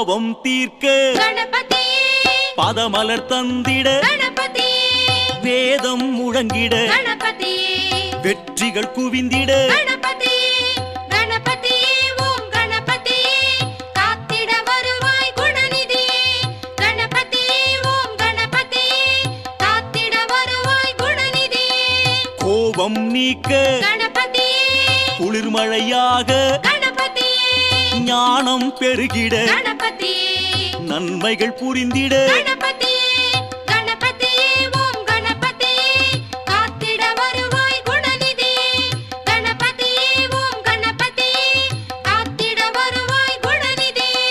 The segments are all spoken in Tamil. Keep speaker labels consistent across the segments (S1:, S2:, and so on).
S1: பாவம் தீர்க்க
S2: கணபதியே
S1: பதமலர் தந்திட
S2: கணபதியே
S1: வேதம் முழங்கிட
S2: கணபதியே
S1: வெற்றிகள் குவிந்திட
S2: கணபதியே கணபதியே ஓம் கணபதியே காத்திட வருவாய் குணநிதியே கணபதியே ஓம் கணபதியே காத்திட வருவாய் குணநிதியே
S1: கோபம் நீக்க
S2: கணபதியே
S1: குளிர்மழையாக
S2: கணபதியே
S1: ஞானம் பெருகிட
S2: கணபதியே
S1: நன்மைகள் புரிந்திட
S2: கணபதியே கணபதியே ஓம் கணபதியே காத்திட வருவாய் குணநிதியே கணபதியே ஓம் கணபதியே காத்திட வருவாய் குணநிதியே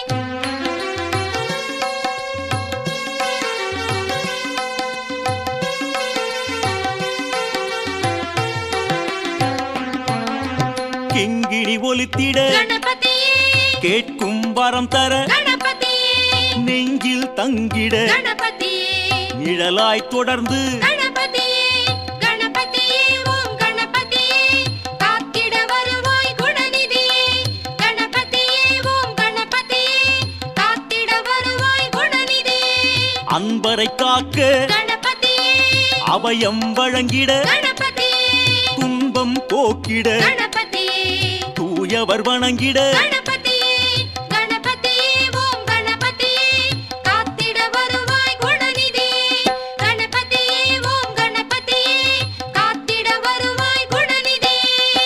S1: கிங்கிணி ஒலித்திட
S2: கணபதியே
S1: கேட்கும் வரம் தர
S2: கணபதியே
S1: நெஞ்சில் தங்கிட
S2: கணபதியே
S1: நிழலாய் தொடர்ந்து
S2: கணபதியே கணபதியே ஓம் கணபதியே காத்திட வருவாய் குணநிதியே கணபதியே ஓம் கணபதியே காத்திட வருவாய் குணநிதியே
S1: அன்பரை காக்க
S2: கணபதியே
S1: அபயம் வழங்கிட
S2: கணபதியே
S1: துன்பம் போக்கிட
S2: கணபதியே
S1: தூயவர் வணங்கிட
S2: கணபதியே கணபதியே ஓம் கணபதியே காத்திட வருவாய் குணநிதியே கணபதியே ஓம் கணபதியே காத்திட வருவாய் குணநிதியே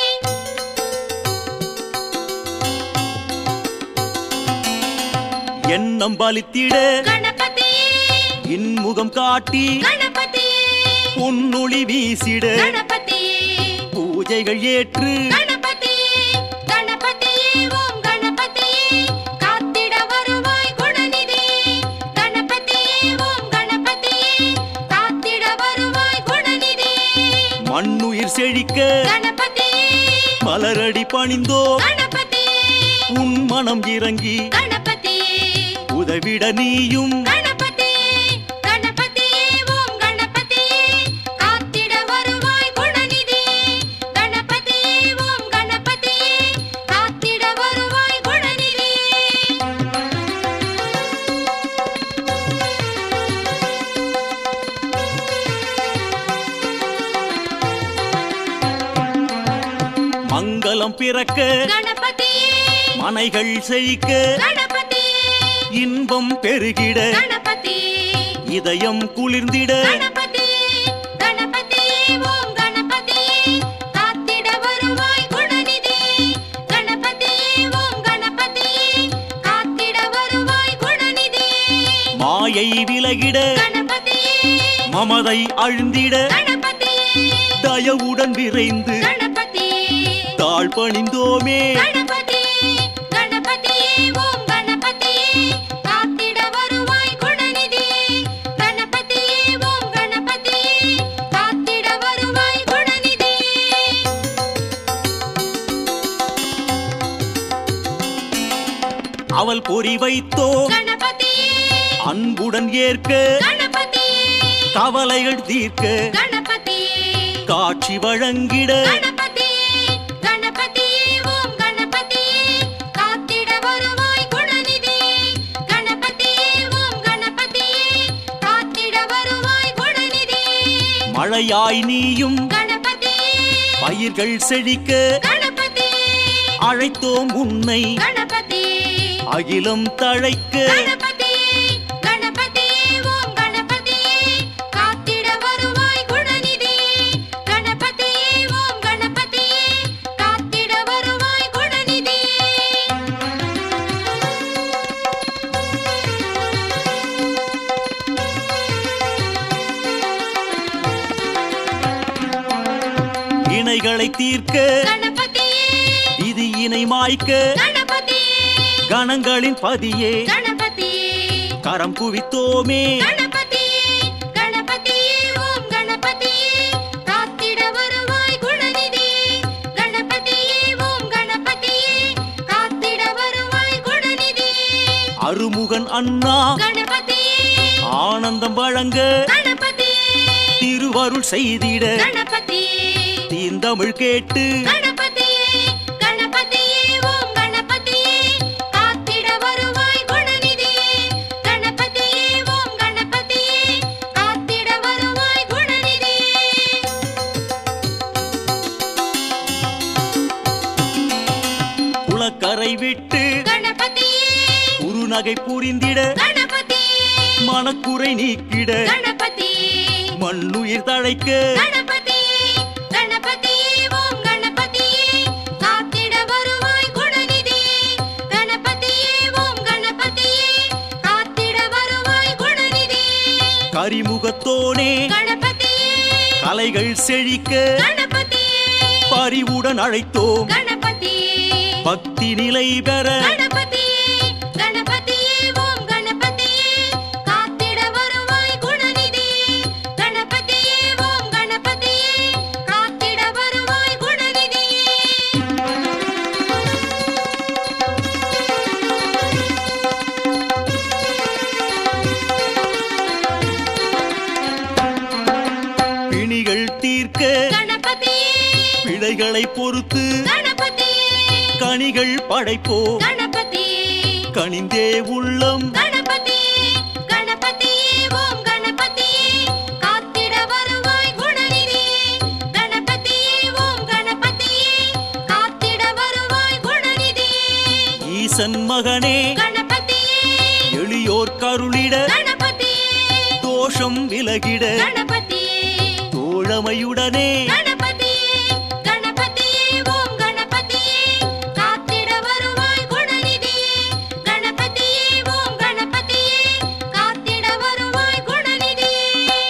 S1: எண்ணம் பலித்திட
S2: கணபதியே
S1: இன்முகம் காட்டி
S2: கணபதியே
S1: பொன்னொளி வீசிட
S2: கணபதியே
S1: பூஜைகள் ஏற்று
S2: கணபதியே கணபதியே ஓம் கணபதியே காத்திட வருவாய் குணநிதியே கணபதியே ஓம் கணபதியே காத்திட வருவாய் குணநிதியே
S1: மண்ணுயிர் செழிக்க
S2: கணபதியே
S1: மலரடி பணிந்தோ
S2: கணபதியே
S1: உன் மனம் இறங்கி
S2: கணபதியே
S1: உதவிட நீயும்
S2: கணபதியே கணபதியே ஓம் கணபதியே காத்திட வருவாய் குணநிதியே கணபதியே ஓம் கணபதியே காத்திட வருவாய் குணநிதியே
S1: மங்களம் பிறக்க
S2: கணபதியே
S1: மனைகள் செழிக்க
S2: கணபதியே
S1: இன்பம் பெருகிட
S2: கணபதியே
S1: இதயம் குளிர்ந்திட
S2: கணபதியே கணபதியே ஓம் கணபதியே காத்திட வருவாய் குணநிதியே கணபதியே ஓம் கணபதியே காத்திட வருவாய் குணநிதியே
S1: மாயை விலகிட
S2: கணபதியே
S1: மமதை அழுந்திட
S2: கணபதியே
S1: தயவுடன் விரைந்து
S2: கணபதியே
S1: தாழ் பணிந்தோமே
S2: கணபதியே கணபதியே ஓம் கணபதியே காத்திட வருவாய் குணநிதியே கணபதியே ஓம் கணபதியே காத்திட வருவாய் குணநிதியே
S1: அவள் பொறி வைத்தோ
S2: கணபதியே
S1: அன்புடன் ஏற்க
S2: கணபதியே
S1: கவலைகள் தீர்க்க
S2: கணபதியே
S1: காட்சி வழங்கிட
S2: கணபதியே கணபதியே ஓம் கணபதியே காத்திட வருவாய் குணநிதியே கணபதியே ஓம் கணபதியே காத்திட வருவாய் குணநிதியே
S1: மழையாய் நீயும்
S2: கணபதியே
S1: பயிர்கள் செழிக்க
S2: கணபதியே
S1: அழைத்தோம் உன்னை
S2: கணபதியே
S1: அகிலம் தழைக்க
S2: கணபதியே கணபதியே ஓம் கணபதியே காத்திட வருவாய் குணநிதியே கணபதியே ஓம் கணபதியே காத்திட வருவாய் குணநிதியே
S1: இணைகளை தீர்க்க
S2: கணபதியே
S1: விதியினை மாய்க்க
S2: கணபதியே
S1: கணங்களின் பதியே
S2: கணபதியே
S1: கரம் குவித்தோமே
S2: கணபதியே கணபதியே ஓம் கணபதியே காத்திட வருவாய் குணநிதியே கணபதியே ஓம் கணபதியே காத்திட வருவாய் குணநிதியே
S1: அருமுகன் அண்ணா
S2: கணபதியே
S1: ஆனந்தம் வழங்க
S2: கணபதியே
S1: திருவருள் செய்திட
S2: கணபதியே
S1: தீந்தமிழ் கேட்டு
S2: கணபதியே கணபதியே ஓம் கணபதியே காத்திட வருவாய் குண
S1: வகை புரிந்திட
S2: கணபதியே
S1: மனக்குறை நீக்கிட
S2: கணபதியே
S1: மண்ணுயிர் தழைக்க
S2: கணபதியே கணபதியே ஓம் கணபதியே காத்திட வருவாய் குணநிதியே கணபதியே ஓம் கணபதியே காத்திட வருவாய் குணநிதியே
S1: கரிமுகத்தோனே
S2: கணபதியே
S1: கலைகள் செழிக்க
S2: கணபதியே
S1: பரிவுடன் அழைத்தோம்
S2: கணபதியே
S1: பக்தி நிலை பெற
S2: கணபதியே கணபதியே ஓம் கணபதியே காத்திட வருவாய் குணநிதியே கணபதியே ஓம் கணபதியே காத்திட வருவாய் குணநிதியே
S1: பிணிகள் தீர்க்க
S2: கணபதியே
S1: பிழைகளை பொறுத்து
S2: கணபதியே
S1: கனிகள் படைப்போ
S2: கணபதியே
S1: கனிந்தே உள்ளம்
S2: கணபதியே கணபதியே ஓம் கணபதியே காத்திட வருவாய் குணநிதியே கணபதியே ஓம் கணபதியே காத்திட வருவாய் குணநிதியே
S1: ஈசன் மகனே
S2: கணபதியே
S1: எளியோர் கருளிட
S2: கணபதியே
S1: தோஷம் விலகிட
S2: கணபதியே
S1: தோழமையுடனே
S2: கணபதியே கணபதியே ஓம் கணபதியே காத்திட வருவாய் குணநிதியே கணபதியே ஓம் கணபதியே காத்திட வருவாய் குணநிதியே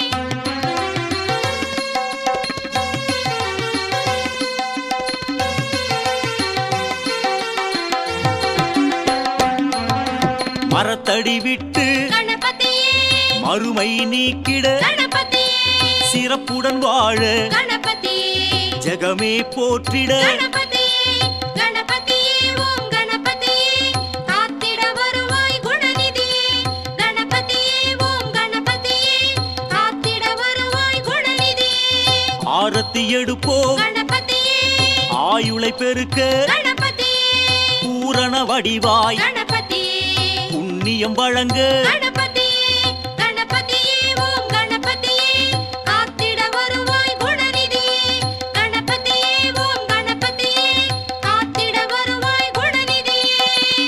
S1: மரத்தடி விட்டு
S2: கணபதியே
S1: மறுமை நீக்கிட
S2: கணபதியே
S1: சிறப்புடன் வாழ
S2: கணபதியே
S1: ஜெகமே போற்றிட
S2: கணபதியே கணபதியே ஓம் கணபதியே காத்திட வருவாய் குணநிதியே கணபதியே ஓம் கணபதியே காத்திட வருவாய் குணநிதியே
S1: ஆரத்தி எடுப்போம்
S2: கணபதியே
S1: ஆயுளை பெருக்க
S2: கணபதியே
S1: பூரண வடிவாய்
S2: கணபதியே
S1: புண்ணியம் வழங்க
S2: கணபதியே கணபதியே ஓம் கணபதியே காத்திட வருவாய் குணநிதியே கணபதியே ஓம் கணபதியே காத்திட வருவாய் குணநிதியே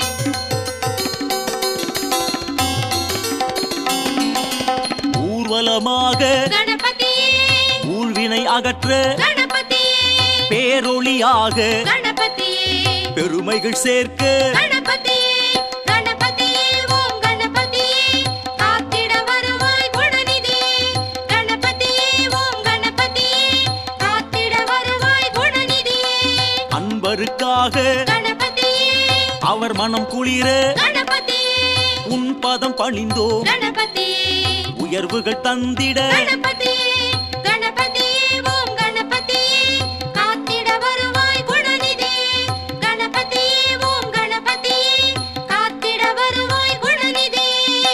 S1: ஊர்வலமாக
S2: கணபதியே
S1: ஊழ்வினை அகற்ற
S2: கணபதியே
S1: பேரொளியாக
S2: கணபதியே
S1: பெருமைகள் சேர்க்க
S2: கணபதியே கணபதியே ஓம் கணபதியே காத்திட வருவாய் குணநிதியே கணபதியே ஓம் கணபதியே காத்திட வருவாய் குணநிதியே
S1: அன்பருக்காக
S2: கணபதியே
S1: அவர் மனம் குளிர
S2: கணபதியே
S1: உன் பதம் பணிந்தோ
S2: கணபதியே
S1: உயர்வுகள் தந்திட
S2: கணபதியே கணபதியே ஓம் கணபதியே காத்திட வருவாய் குணநிதியே கணபதியே ஓம் கணபதியே காத்திட வருவாய் குணநிதியே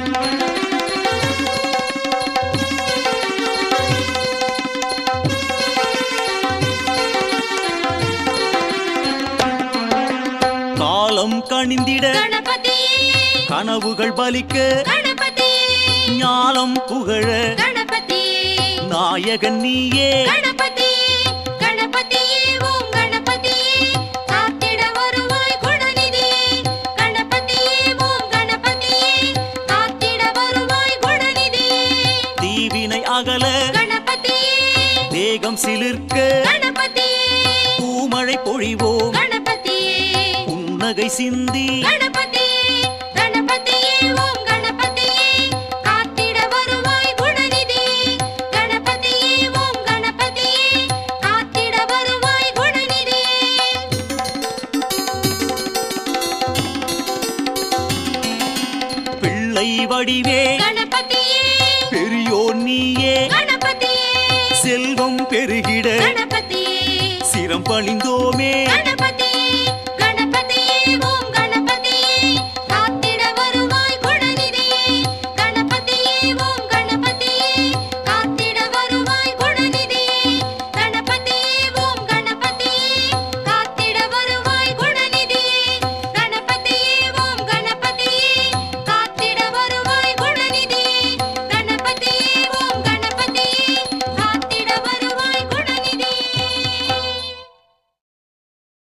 S1: காலம் கணிந்திட
S2: கணபதியே
S1: கனவுகள் பலிக்க
S2: கணபதியே
S1: ஞானம் புகழ
S2: கணபதியே
S1: நாயகன் நீயே
S2: கணபதியே கணபதியே ஓம் கணபதியே காத்திட வருவாய் குணநிதியே கணபதியே ஓம் கணபதியே காத்திட வருவாய் குணநிதியே
S1: தீவினை அகல
S2: கணபதியே
S1: தேகம் சிலிர்க்க
S2: கணபதியே
S1: பூமழை பொழிவோம்
S2: கணபதியே
S1: புன்னகை சிந்தி
S2: கணபதியே கணபதியே ஓம் கணபதியே காத்திட வருவாய் குணநிதியே கணபதியே ஓம் கணபதியே காத்திட வருவாய் குணநிதியே
S1: பிள்ளை வடிவே
S2: கணபதியே
S1: பெரியோர் நீயே
S2: கணபதியே
S1: செல்வம் பெருகிட
S2: கணபதியே
S1: சிரம் பணிந்தோமே
S2: கணபதியே